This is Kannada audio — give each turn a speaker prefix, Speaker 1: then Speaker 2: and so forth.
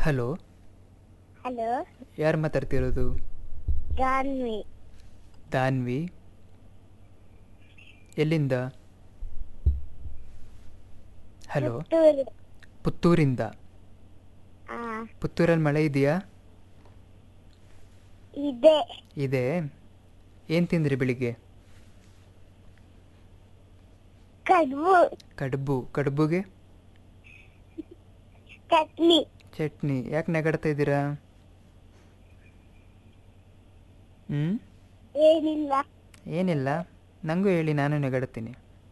Speaker 1: ಹಲೋ
Speaker 2: ಹಲೋ
Speaker 1: ಯಾರು ಮಾತಾಡ್ತಿರೋದು
Speaker 2: ಜಾನ್ವಿ
Speaker 1: ದಾನ್ವಿ ಎಲ್ಲಿಂದ ಹಲೋ
Speaker 2: ಪುತ್ತೂರು
Speaker 1: ಪುತ್ತೂರಿಂದ
Speaker 2: ಆ
Speaker 1: ಪುತ್ತೂರಲ್ಲಿ ಮಳೆ ಇದೆಯಾ
Speaker 2: ಇದೆ
Speaker 1: ಇದೆ ಏನು ತಿಂದ್ರಿ ಬೆಳಿಗ್ಗೆ
Speaker 2: ಕಡುಬು
Speaker 1: ಕಡುಬು ಕಡುಬುಗೆ
Speaker 2: ಚಟ್ನಿ
Speaker 1: ಚಟ್ನಿ ಯಾಕೆ ನೆಗಡ್ತಾ ಇದ್ದೀರಾ ಹ್ಞೂ
Speaker 2: ಏನಿಲ್ಲ
Speaker 1: ಏನಿಲ್ಲ ನನಗೂ ಹೇಳಿ ನಾನು ನೆಗಡ್ತೀನಿ